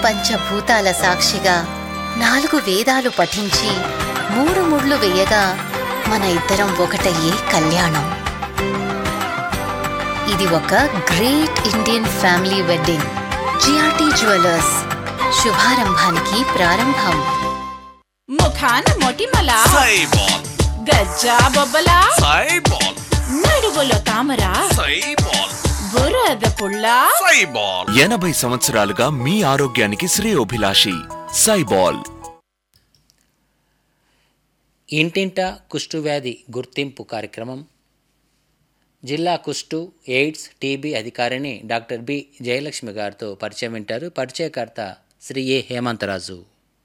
పంచభూతాల సాక్షిగా నాలుగు వేదాలు పఠించి మూడు ముళ్ళు వేయగా మన ఇద్దరం ఒకటయ్యే కళ్యాణం ఇది ఒక great Indian family wedding GRT jewellers శుభారంభానికి ప్రారంభం ముఖాన మొటిమల సైబాల్ గజ్జా బొబ్బల సైబాల్ నడుగులో తామర సైబాల్ బురద పుల్ల సైబాల్ ఎనభై సంవత్సరాలుగా మీ ఆరోగ్యానికి శ్రేయోభిలాషి సైబాల్ ఇంటింట కుష్టు వ్యాధి గుర్తింపు కార్యక్రమం జిల్లా కుష్టు ఎయిడ్స్ టీబీ అధికారిని డాక్టర్ బి జయలక్ష్మి గారితో పరిచయం వింటారు పరిచయకర్త శ్రీ ఏ హేమంతరాజు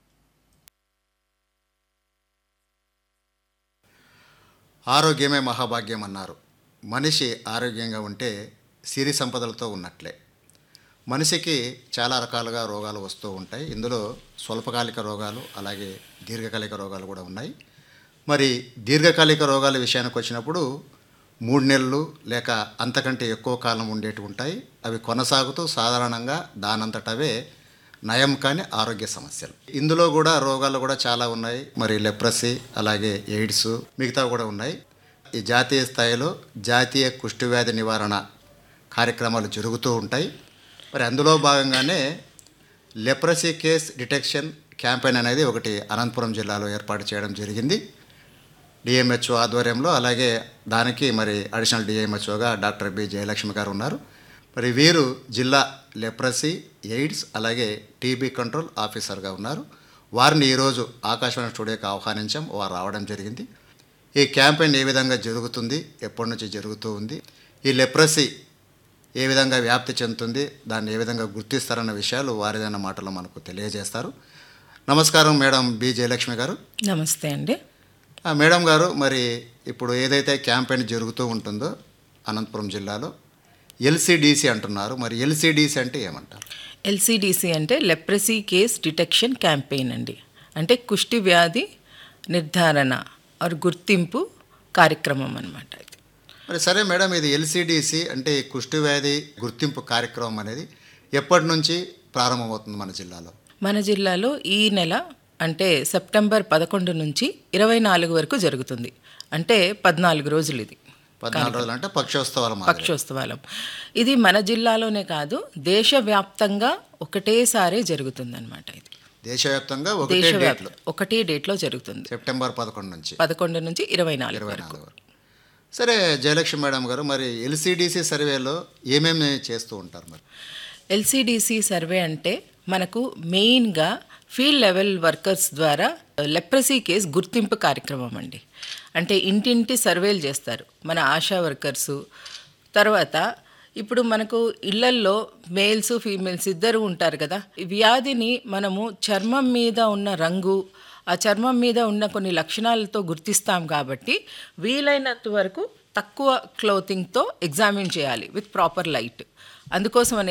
ఆరోగ్యమే మహాభాగ్యం అన్నారు మనిషి ఆరోగ్యంగా ఉంటే సిరి సంపదలతో ఉన్నట్లే మనిషికి చాలా రకాలుగా రోగాలు వస్తూ ఉంటాయి ఇందులో స్వల్పకాలిక రోగాలు అలాగే దీర్ఘకాలిక రోగాలు కూడా ఉన్నాయి మరి దీర్ఘకాలిక రోగాల విషయానికి వచ్చినప్పుడు మూడు నెలలు లేక అంతకంటే ఎక్కువ కాలం ఉండేటివి ఉంటాయి అవి కొనసాగుతూ సాధారణంగా దానంతటవే నయం కాని ఆరోగ్య సమస్యలు ఇందులో కూడా రోగాలు కూడా చాలా ఉన్నాయి మరి లెప్రసీ అలాగే ఎయిడ్స్ మిగతా కూడా ఉన్నాయి ఈ జాతీయ స్థాయిలో జాతీయ కుష్ఠవ్యాధి నివారణ కార్యక్రమాలు జరుగుతూ ఉంటాయి మరి అందులో భాగంగానే లెప్రసీ కేస్ డిటెక్షన్ క్యాంపెయిన్ అనేది ఒకటి అనంతపురం జిల్లాలో ఏర్పాటు చేయడం జరిగింది డిఎంహెచ్ఓ ఆధ్వర్యంలో అలాగే దానికి మరి అడిషనల్ డిఎంహెచ్ఓగా డాక్టర్ బి జయలక్ష్మి గారు ఉన్నారు మరి వీరు జిల్లా లెప్రసీ ఎయిడ్స్ అలాగే టీబీ కంట్రోల్ ఆఫీసర్గా ఉన్నారు వారిని ఈరోజు ఆకాశవాణి స్టూడియోకి ఆహ్వానించాం వారు రావడం జరిగింది ఈ క్యాంపెయిన్ ఏ విధంగా జరుగుతుంది ఎప్పటి నుంచి జరుగుతూ ఉంది ఈ లెప్రసీ ఏ విధంగా వ్యాప్తి చెందుతుంది దాన్ని ఏ విధంగా గుర్తిస్తారన్న విషయాలు వారిదైన మాటల్లో మనకు తెలియజేస్తారు నమస్కారం మేడం బి జయలక్ష్మి గారు నమస్తే అండి ఆ, మేడం గారు మరి ఇప్పుడు ఏదైతే క్యాంపెయిన్ జరుగుతూ ఉంటుందో అనంతపురం జిల్లాలో ఎల్సిడిసి అంటున్నారు మరి ఎల్సిడిసి అంటే ఏమంటారు ఎల్సిడిసి అంటే లెప్రసీ కేస్ డిటెక్షన్ క్యాంపెయిన్ అండి అంటే కుష్టి వ్యాధి నిర్ధారణ ఆర్ గుర్తింపు కార్యక్రమం అనమాట ఇది మరి సరే మేడం ఇది ఎల్సిడిసి అంటే ఈ కుష్టి వ్యాధి గుర్తింపు కార్యక్రమం అనేది ఎప్పటి నుంచి ప్రారంభమవుతుంది మన జిల్లాలో మన జిల్లాలో ఈ నెల అంటే సెప్టెంబర్ పదకొండు నుంచి ఇరవై నాలుగు వరకు జరుగుతుంది అంటే పద్నాలుగు రోజులు ఇది పద్నాలుగు రోజులు అంటే పక్షోత్సవాల మాదిరి. పక్షోత్సవాలం ఇది మన జిల్లాలోనే కాదు దేశవ్యాప్తంగా ఒకటేసారి జరుగుతుందన్నమాట ఇది దేశవ్యాప్తంగా ఒకటే దేశవ్యాప్త డేట్లు ఒకటే డేట్లో జరుగుతుంది సెప్టెంబర్ పదకొండు నుంచి పదకొండు నుంచి ఇరవై నాలుగు ఇరవై వరకు నాలుగు వరకు సరే జయలక్ష్మి మేడం గారు మరి ఎల్సిడిసి సర్వేలో ఏమేమి చేస్తూ ఉంటారు మరి ఎల్సిడిసి సర్వే అంటే మనకు మెయిన్గా ఫీల్డ్ లెవెల్ వర్కర్స్ ద్వారా లెప్రసీ కేస్ గుర్తింపు కార్యక్రమం అండి అంటే ఇంటింటి సర్వేలు చేస్తారు మన ఆశా వర్కర్సు తర్వాత ఇప్పుడు మనకు ఇళ్లల్లో మేల్స్ ఫీమేల్స్ ఇద్దరు ఉంటారు కదా ఈ వ్యాధిని మనము చర్మం మీద ఉన్న రంగు ఆ చర్మం మీద ఉన్న కొన్ని లక్షణాలతో గుర్తిస్తాం కాబట్టి వీలైనంత వరకు తక్కువ క్లోతింగ్తో ఎగ్జామిన్ చేయాలి విత్ ప్రాపర్ లైట్ అందుకోసం